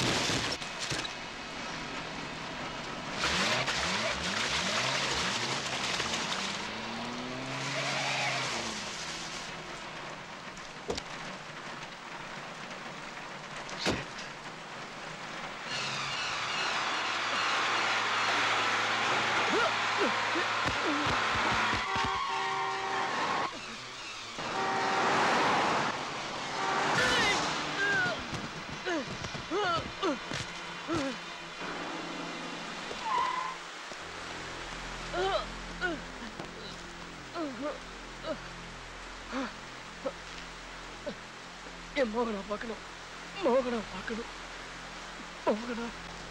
என் மோகனா பார்க்கணும் மோகனா பார்க்கணும் மோகனா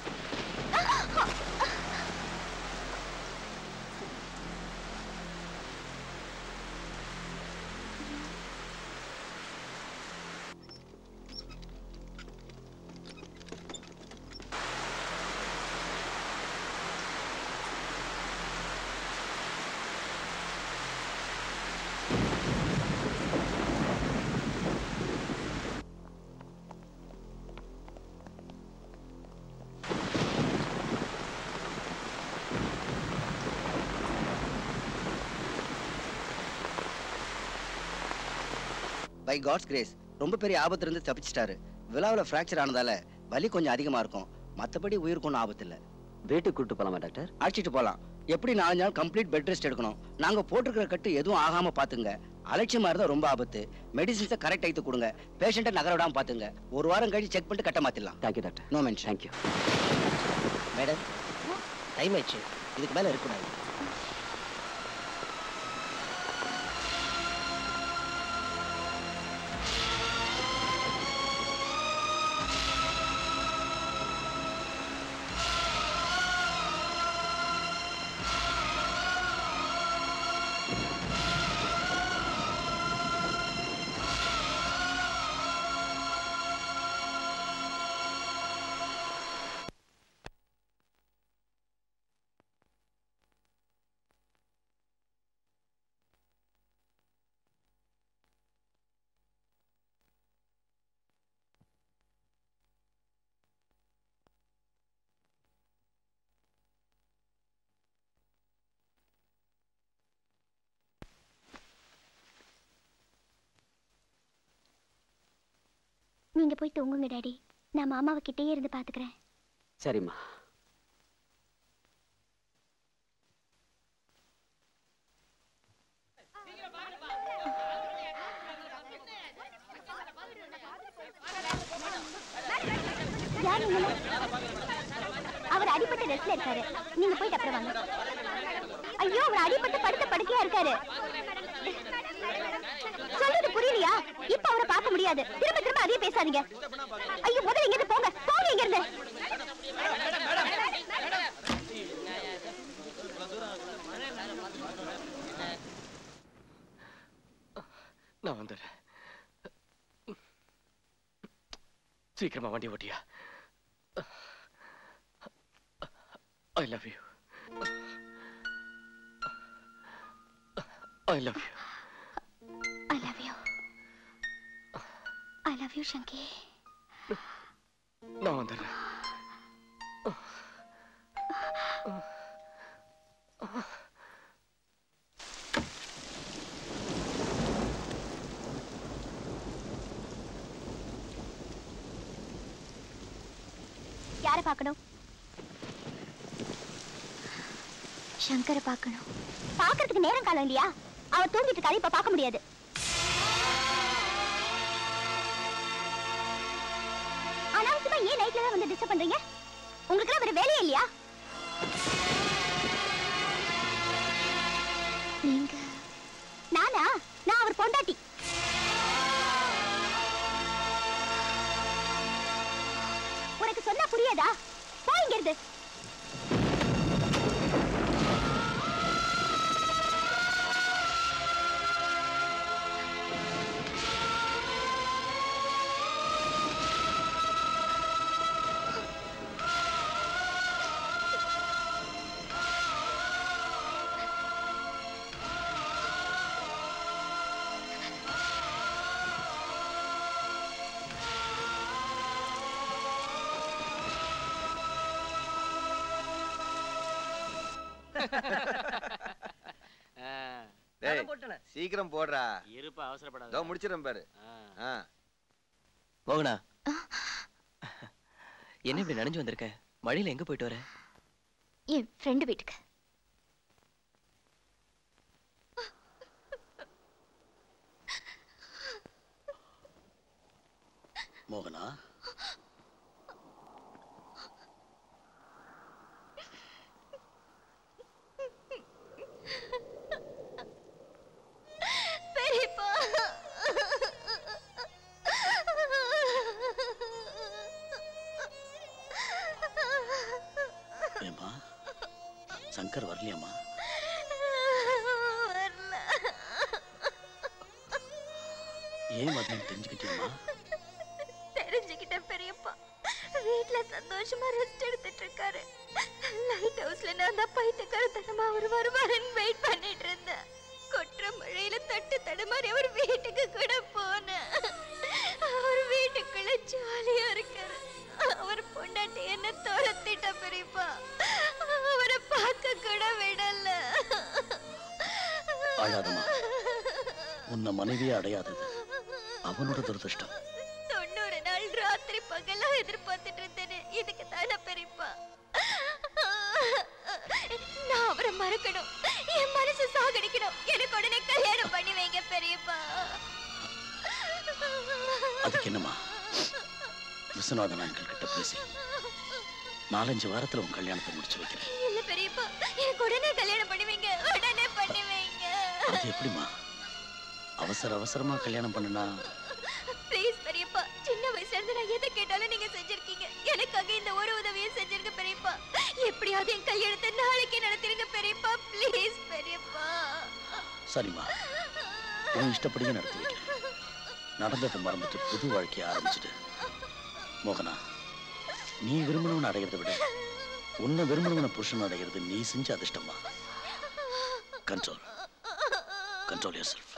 பை காட்ஸ் கிரேஸ் ரொம்ப பெரிய ஆபத்துல இருந்து தப்பிச்சிட்டாரு விழாவில் ஃப்ராக்சர் ஆனதால வலி கொஞ்சம் அதிகமா இருக்கும் மத்தபடி உயிருக்கு ஒன்றும் ஆபத்து இல்ல வீட்டுக்கு கூட்டு போலாமா டாக்டர் அழைச்சிட்டு போலாம் எப்படி நாலு நாள் கம்ப்ளீட் பெட் ரெஸ்ட் எடுக்கணும் நாங்க போட்டிருக்கிற கட்டு எதுவும் ஆகாம பாத்துங்க அலட்சியமா இருந்தா ரொம்ப ஆபத்து மெடிசின்ஸை கரெக்ட் ஆயிட்டு கொடுங்க பேஷண்ட்டை நகர விடாம பாத்துங்க ஒரு வாரம் கழிச்சு செக் பண்ணிட்டு கட்ட மாத்திடலாம் thank you doctor no mention thank you madam time ஆயிடுச்சு இதுக்கு மேல இருக்கக்கூடாது நீங்க போய் தூங்குங்க டாடி நான் மாமாவை கிட்டேயே இருந்து பாத்துக்கிறேன் சரிம்மா யார் நீங்க அவர் அடிபட்ட ரெஸ்ட்ல இருக்காரு நீங்க போயிட்டு அப்புறம் வாங்க ஐயோ அவர் அடிபட்டு படுத்த படுக்கையா இருக்காரு சொல்றது புரியலையா இப்ப அவரை பார்க்க முடியாது திரும்ப திரும்ப அதே பேசாதீங்க ஐயோ முதல்ல இங்க இருந்து போங்க போங்க இங்க இருந்து நான் வந்துடுறேன் சீக்கிரமா வண்டி ஓட்டியா I love you I love you I love you I love you சங்கி நான் வந்துடுறேன் யார பார்க்கணும் சங்கரை பார்க்கணும் பார்க்கறதுக்கு நேரம் காலம் இல்லையா அவர் தூங்கிட்டு இருக்காரு இப்ப பார்க்க முடியாது அனாவசியமா ஏன் நைட்ல தான் வந்து டிஸ்டர்ப் பண்றீங்க உங்களுக்கு வேற வேலையே இல்லையா நீங்க நானா நான் அவர் பொண்டாட்டி உனக்கு சொன்னா புரியாதா போ இங்க இருந்து டேய் சீக்கிரம் போடுறா இருப்பா அவசரப்படாத இதோ முடிச்சிடும் பாரு ஆ மோகனா என்ன இப்படி நனைஞ்சு வந்திருக்க மழையில எங்க போயிட்டு வர என் ஃப்ரெண்டு வீட்டுக்கு மோகனா பெரியப்பா ஏம்மா சங்கர் வரலையாம்மா வரல ஏன் வரலன்னு தெரிஞ்சுக்கிட்டியம்மா தெரிஞ்சுக்கிட்டேன் பெரியப்பா வீட்ல சந்தோஷமா ரெஸ்ட் எடுத்துட்டு இருக்காரு லைட் ஹவுஸ்ல நான் தான் பைத்தியக்காரத்தனமா அவர் வருவாருன்னு வெயிட் பண்ணிட்டு இருந்தேன் கொற்ற மழையில தட்டு தடுமாறி அவர் வீட்டுக்கு கூட போனேன் அவர் வீட்டுக்குள்ள ஜாலியா இருக்காரு அவர் பொண்டாட்டி என்ன துரத்திட்ட பெரியப்பா அவரை பார்க்க கூட விடல அழாதம்மா உன்னை மனைவியே அடையாதது அவனோட துரதிருஷ்டம் தொண்ணூறு நாள் ராத்திரி பகலா எதிர்பார்த்துட்டு இருந்தேனே இதுக்கு தானே பெரியப்பா நான் அவரை மறக்கணும் என் மனசு சாகடிக்கணும் எனக்கு உடனே கல்யாணம் பண்ணி வைங்க பெரியப்பா அதுக்கு என்னம்மா விஸ்வநாதன் அங்கிள் கிட்ட பேசி நாலஞ்சு வாரத்துல உன் கல்யாணத்தை முடிச்சு வைக்கிறேன் இல்ல பெரியப்பா எனக்கு உடனே கல்யாணம் பண்ணி வைங்க உடனே பண்ணி வைங்க அது எப்படிம்மா அவசர அவசரமா கல்யாணம் பண்ணுனா ப்ளீஸ் பெரியப்பா சின்ன வயசுல இருந்து நான் எதை கேட்டாலும் நீங்க செஞ்சிருக்கீங்க எனக்காக இந்த ஒரு உதவியும் செஞ்சிருக்க பெரியப்பா எப்படியாவது என் கல்யாணத்தை நாளைக்கே நடத்திருங்க பெரியப்பா ப்ளீஸ் பெரியப்பா சரிம்மா உன் இஷ்டப்படியே நடத்தி வைக்கிறேன் நடந்ததை மறந்துட்டு புது வாழ்க்கையை ஆரம்பிச்சுட்டு மோகனா நீ விரும்பினவனை அடைகிறத விட உன்னை விரும்பினவனை புருஷன் அடைகிறது நீ செஞ்ச அதிர்ஷ்டமா கண்ட்ரோல் கண்ட்ரோல் யோர் செல்ஃப்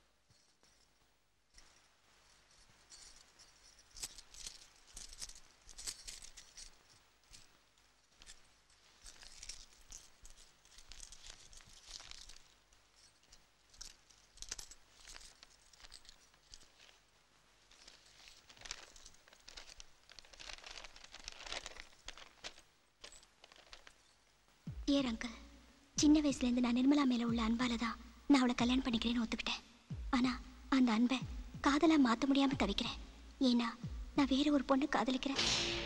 ஏர் அங்கிள் சின்ன வயசுல இருந்து நான் நிர்மலா மேல உள்ள அன்பால தான் நான் அவளை கல்யாணம் பண்ணிக்கிறேன்னு ஒத்துக்கிட்டேன் ஆனா அந்த அன்பை காதலா மாத்த முடியாம தவிக்கிறேன் ஏன்னா நான் வேற ஒரு பொண்ணு காதலிக்கிறேன்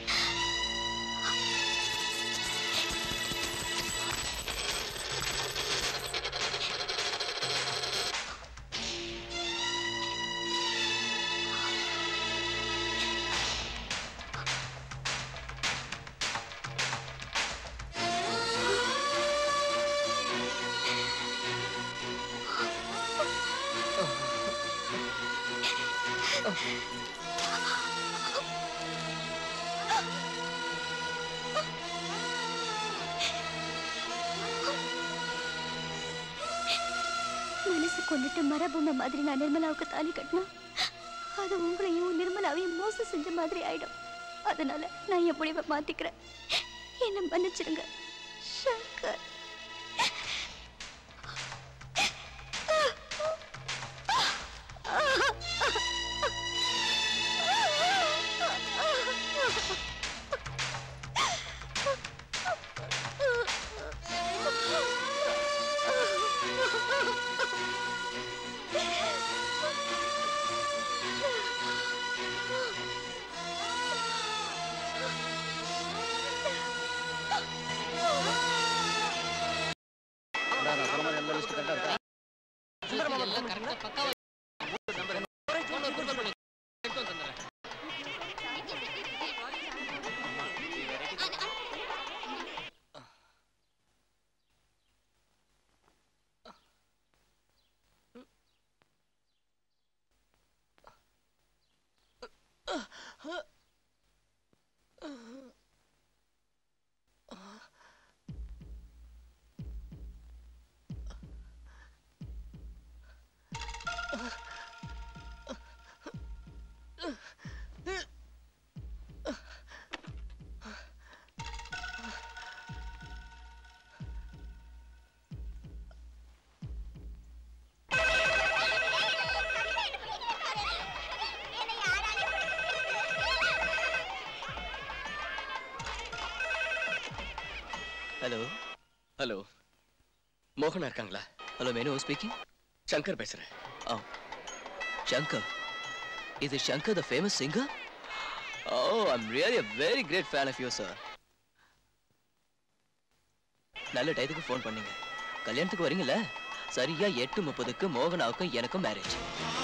மனசு கொண்டுட்டு மரபொம்மை மாதிரி நான் நிர்மலாவுக்கு தாலி கட்டினா அது உங்களையும் நிர்மலாவையும் மோசம் செஞ்ச மாதிரி ஆயிடும் அதனால நான் என் முடிவை மாத்திக்கிறேன் என்ன மன்னிச்சிருங்க சங்கர் ஹலோ ஹலோ மோகனா இருக்காங்களா ஹலோ மேனு ஸ்பீக்கிங் சங்கர் பேசுறேன் Oh, Shankar. Is it Shankar the famous singer? Oh, I'm really a very great fan of you, sir. நல்ல டயத்துக்கு ஃபோன் பண்ணீங்க கல்யாணத்துக்கு வரீங்கல்ல சரியா எட்டு முப்பதுக்கு மோகனாவுக்கும் எனக்கும் மேரேஜ்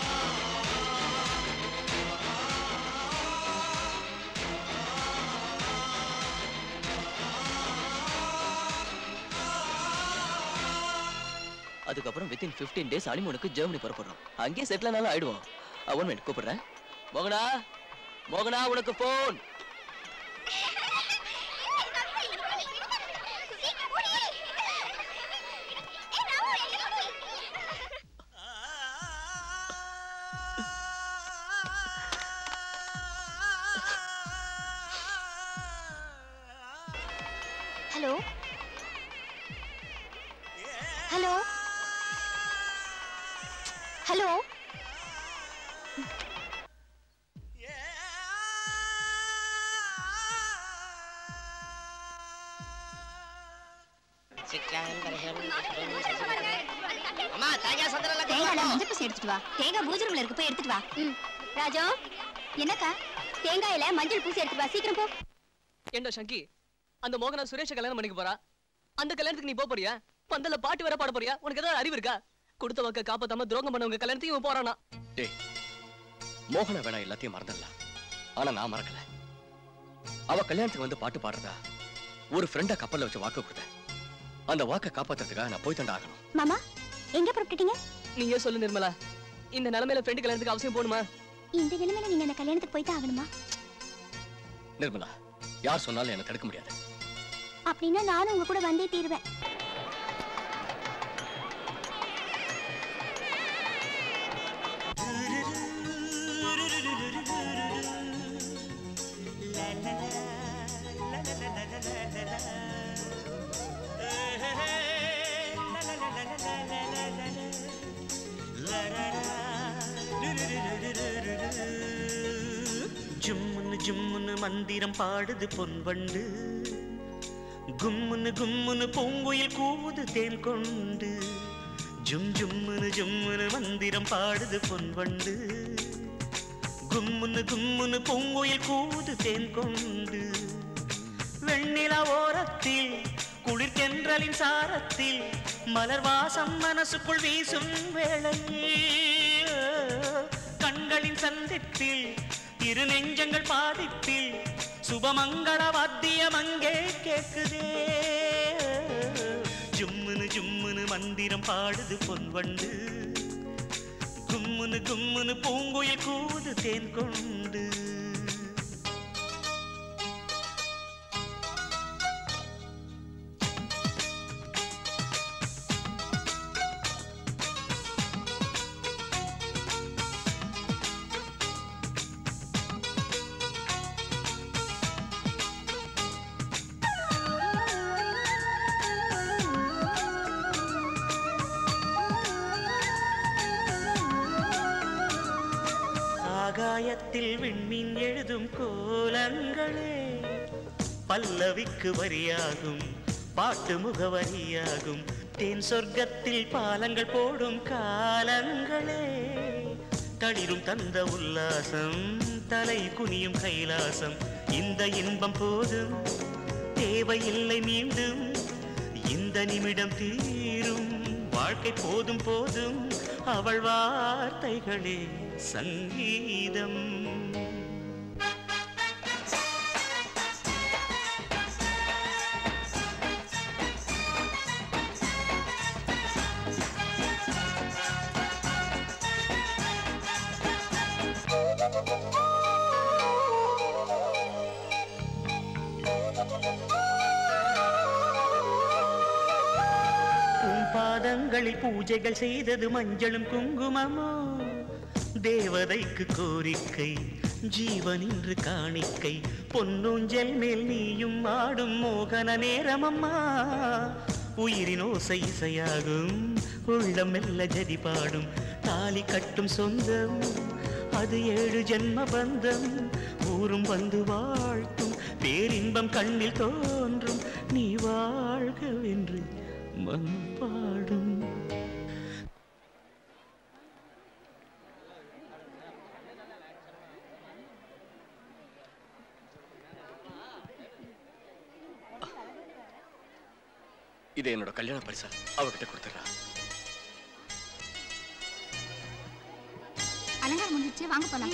அதுக்கப்புறம் வித்தின் 15 டேஸ் அனிமோனுக்கு ஜெர்மனி புறப்படுறோம் அங்கேயே செட்டில் ஆனாலும் ஆயிடுவோம் ஒன் மினிட் கூப்பிடுறேன் மோகனா மோகனா உனக்கு போன் ஹலோ ஹலோ ஹலோ அம்மா தேங்காய் சந்திரல தேங்காய் மஞ்சள் பசி எடுத்துட்டு வா தேங்காய் பூஜை ரூம்ல இருக்கு போய் எடுத்துட்டு வா ம் ராஜா என்னக்கா தேங்காயில மஞ்சள் பூசி எடுத்துட்டு வா சீக்கிரம் போ ஏண்டா சங்கி அந்த மோகனா சுரேஷ கல்யாணம் பண்ணிக்க போறா அந்த கல்யாணத்துக்கு நீ போப் போறியா பந்தல்ல பாட்டு வேற பாட போறியா உனக்கு ஏதாவது அறிவு இருக்கா கொடுத்த வாக்க காப்பாத்தாம துரோகம் பண்ணவங்க கல்யாணத்துக்கு இவன் போறானா டேய் மோகனா வேணா எல்லாத்தையும் மறந்துடலாம் ஆனா நான் மறக்கல அவ கல்யாணத்துக்கு வந்து பாட்டு பாடுறதா ஒரு ஃப்ரெண்டா கப்பல்ல வச்சு வாக்கு கொடுத்தேன் அந்த வாக்கை காப்பாத்துறதுக்காக நான் போய் தண்டா ஆகணும் மாமா எங்க புறப்பட்டுட்டீங்க நீயே சொல்லு நிர்மலா இந்த நிலைமையில ஃப்ரெண்டு கல்யாணத்துக்கு அவசியம் போகணுமா இந்த நிலைமையில நீங்க அந்த கல்யாணத்துக்கு போய் தான் ஆகணுமா நிர்மலா யார் சொன்னாலும் என்ன தடுக்க முடியாது அப்படின்னா நானும் உங்க கூட வந்தே தீருவேன் ஜும்முன்னு ஜும்முன்னு மந்திரம் பாடுது பொன்வண்டு கும்முன்னு கும்முன்னு பூங்குயில் கூவுது தேன் கொண்டு ஜும் ஜும்முன்னு ஜும்முன்னு மந்திரம் பாடுது பொன்வண்டு கும்முன்னு கும்முன்னு பூங்குயில் கூவுது தேன் கொண்டு வெண்ணிலா ஓரத்தில் குளிர் தென்றலின் சாரத்தில் மலர் வாசம் மனசுக்குள் வீசும் வேளையில் கண்களின் சந்திப்பில் இரு நெஞ்சங்கள் பாதிப்பில் சுபமங்கள வாத்தியம் அங்கே கேக்குதே ஜும்முனு ஜும்முனு மந்திரம் பாடுது பொன்வண்டு கும்முனு கும்முனு பூங்குயில் கூவுது தேன் கொண்டு ஆகாயத்தில் விண்மீன் எழுதும் கோலங்களே பல்லவிக்கு வரியாகும் பாட்டு முகவரியாகும் தேன் சொர்க்கத்தில் பாலங்கள் போடும் காலங்களே தளிரும் தந்த உல்லாசம் தலை குனியும் கைலாசம் இந்த இன்பம் போதும் தேவையில்லை மீண்டும் இந்த நிமிடம் தீரும் வாழ்க்கை போதும் போதும் அவள் வார்த்தைகளே சங்கீதம் உன் பாதங்களில் பூஜைகள் செய்தது மஞ்சளும் குங்குமமோ தேவதைக்கு கோரிக்கை ஜீவன் இன்று காணிக்கை பொன்னூஞ்சல் மேல் நீயும் ஆடும் மோகன நேரமம்மா உயிரின் ஓசை இசையாகும் உள்ளம் மெல்ல ஜதி பாடும் தாலி கட்டும் சொந்தம் அது ஏழு ஜென்ம பந்தம் ஊரும் வந்து வாழ்த்தும் பேரின்பம் கண்ணில் தோன்றும் நீ வாழ்கவென்று மண் பாடும் இது என்னோட கல்யாண பரிசா அவகிட்ட கொடுத்துறா அலங்காரம் முடிஞ்சிச்சு வாங்க போலாம்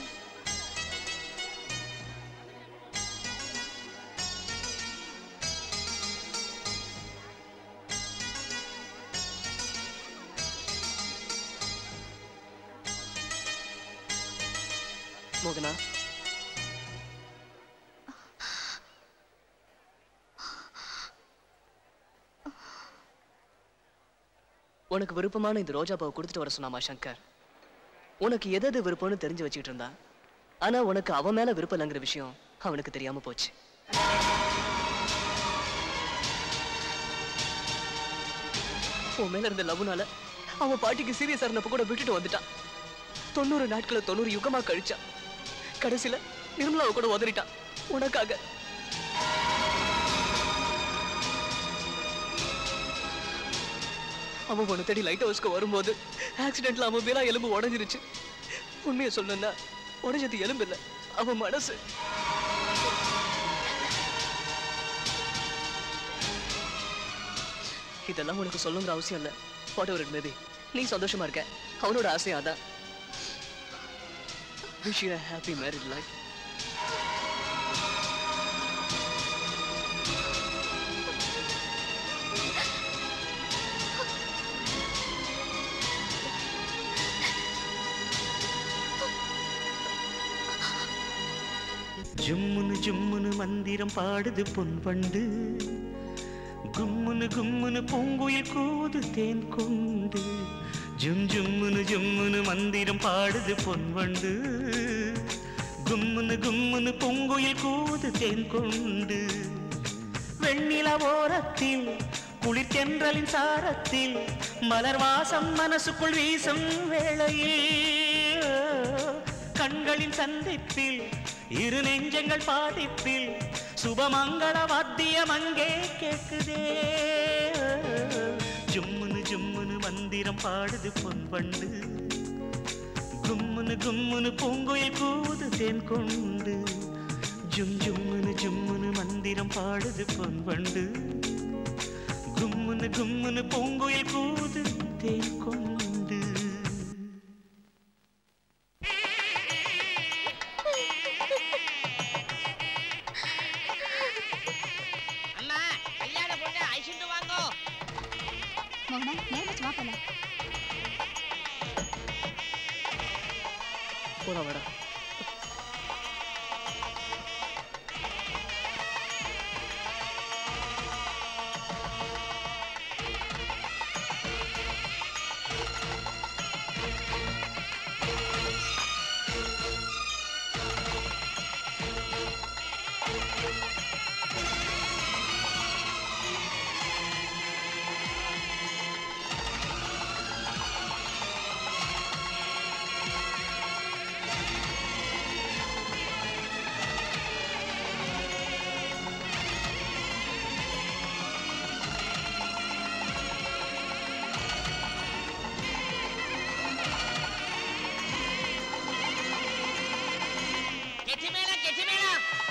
மோகனா உனக்கு விருப்பமான இந்த ரோஜா பூவை கொடுத்துட்டு வர சொன்னாமா சங்கர் உனக்கு எது எது விருப்பம்னு தெரிஞ்சு வச்சுக்கிட்டு இருந்தா ஆனா உனக்கு அவன் மேல விருப்பம் இல்லைங்கிற விஷயம் அவனுக்கு தெரியாம போச்சு உன் மேல இருந்த லவ்னால அவன் பாட்டிக்கு சீரியஸா இருந்தப்ப கூட விட்டுட்டு வந்துட்டான் தொண்ணூறு நாட்களை தொண்ணூறு யுகமா கழிச்சான் கடைசியில நிர்மலாவை கூட உதறிட்டான் உனக்காக அவன் உன்னை தேடி லைட் ஹவுஸ்க்கு வரும்போது ஆக்சிடென்ட்ல அவன் விழா எலும்பு உடைஞ்சிருச்சு உண்மையை சொல்லணும்னா உடைஞ்சது எலும்பு இல்ல அவன் மனசு இதெல்லாம் உனக்கு சொல்லுங்கிற அவசியம் இல்ல வாட் எவர் இட் மேபி நீ சந்தோஷமா இருக்க அவனோட ஆசை அதான் wish you happy married life ஜும்முனு ஜும்முனு மந்திரம் பாடுது பொன் வண்டு கும்முனு கும்முனு பூங்குயில் கூது தேன் கொண்டு ஜும் ஜும்முனு ஜும்முனு மந்திரம் பாடுது பொன் வண்டு கும்முனு கும்முனு பூங்குயில் கூது தேன் கொண்டு வெண்ணில ஓரத்தில் குளிர்கென்றலின் சாரத்தில் மலர் வாசம் மனசுக்குள் வீசும் வேளையில் கண்களின் சந்திப்பில் இரு நெஞ்சங்கள் பாதிப்பில் சுபமங்கள வாத்தியம் அங்கே கேக்குதே ஜும்முனு ஜும்முனு மந்திரம் பாடுது பொன் பண்டு கும்முனு கும்முனு பூங்குயில் கூது தேன் கொண்டு ஜும் ஜும்முனு ஜும்முனு மந்திரம் பாடுது பொன் வண்டு கும்முனு கும்முனு பூங்குயில் கூது தேன் கொண்டு அம்மா கல்யாண பொண்ணு ஐசுண்டு வாங்கோ மோகனா நேரம் வா போலாம் போலாம் வாடா கெட்டி மேல கெட்டி மேல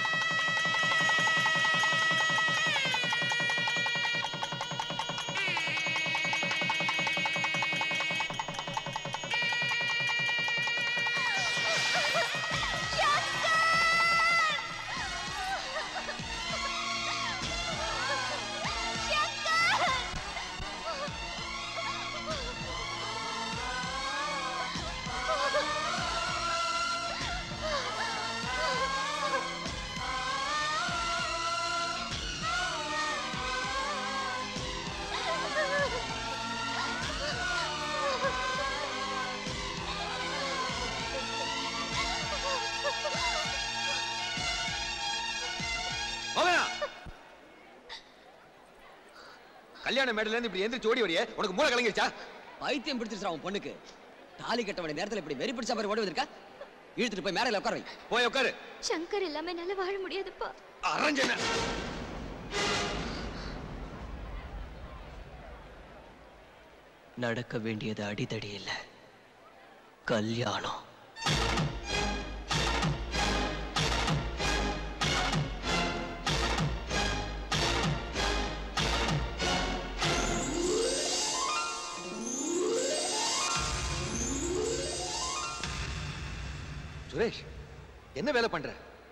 மோகனா கல்யாண மேடையில இருந்து இப்படி எந்திரிச்சு ஓடி வரியே உனக்கு மூளை கலங்கிருச்சா பைத்தியம் பிடிச்சிருச்சா உன் பொண்ணுக்கு தாலி கட்ட வேண்டிய நேரத்துல இப்படி வெறி பிடிச்ச மாதிரி ஓடி வந்திருக்கா இழுத்துட்டு போய் மேடையில உட்கார வை போய் உட்காரு சங்கர் இல்லாம என்னால வாழ முடியாதுப்பா அரஞ்சன நடக்க வேண்டியது அடிதடி இல்ல கல்யாணம் சுரேஷ் என்ன வேலை பண்ற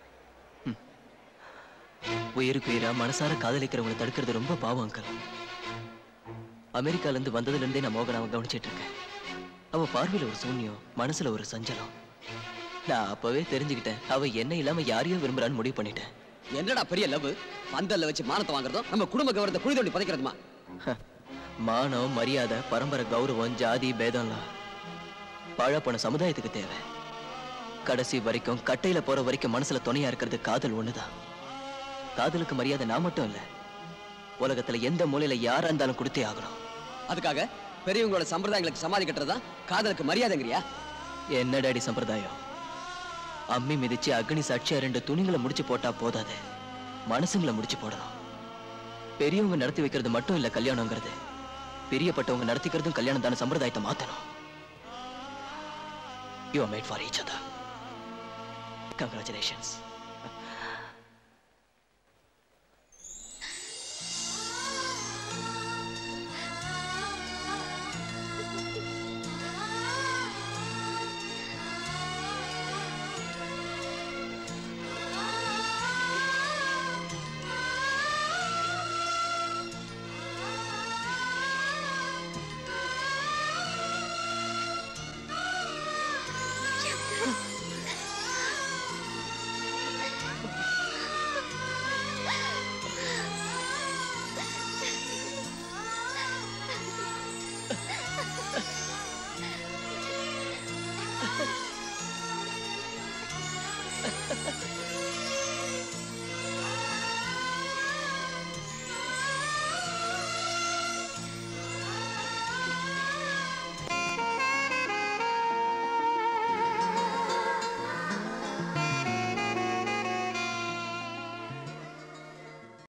உயிருக்கு உயிரா மனசார காதலிக்கிறவங்களை தடுக்கிறது ரொம்ப பாவம் அங்கல் அமெரிக்கால இருந்து வந்ததுல இருந்தே நான் மோகனாவை கவனிச்சிட்டு இருக்கேன் அவ பார்வையில ஒரு சூன்யம் மனசுல ஒரு சஞ்சலம் நான் அப்பவே தெரிஞ்சுக்கிட்டேன் அவ என்ன இல்லாம யாரையோ விரும்புறான்னு முடிவு பண்ணிட்டேன் என்னடா பெரிய லவ் பந்தல்ல வச்சு மானத்தை வாங்குறதும் நம்ம குடும்ப கௌரவத்தை குழி தோண்டி புதைக்கிறதுமா மானம் மரியாதை பரம்பரை கௌரவம் ஜாதி பேதம்லாம் பழப்போன சமுதாயத்துக்கு தேவை கடைசி வரைக்கும் கட்டையில போற வரைக்கும் மனசுல துணையா இருக்கிறது காதல் ஒண்ணுதான் காதலுக்கு மரியாதை நான் மட்டும் இல்ல உலகத்துல எந்த மூலையில யாரா இருந்தாலும் கொடுத்தே ஆகணும் அதுக்காக பெரியவங்களோட சம்பிரதாயங்களுக்கு சமாதி கட்டுறதா காதலுக்கு மரியாதைங்கிறியா என்ன டாடி சம்பிரதாயம் அம்மி மிதிச்சு அக்னி சாட்சியா ரெண்டு துணிங்களை முடிச்சு போட்டா போதாது மனசுங்களை முடிச்சு போடணும் பெரியவங்க நடத்தி வைக்கிறது மட்டும் இல்ல கல்யாணங்கிறது பிரியப்பட்டவங்க நடத்திக்கிறதும் கல்யாணம் தான சம்பிரதாயத்தை மாத்தணும் you made for each other congratulations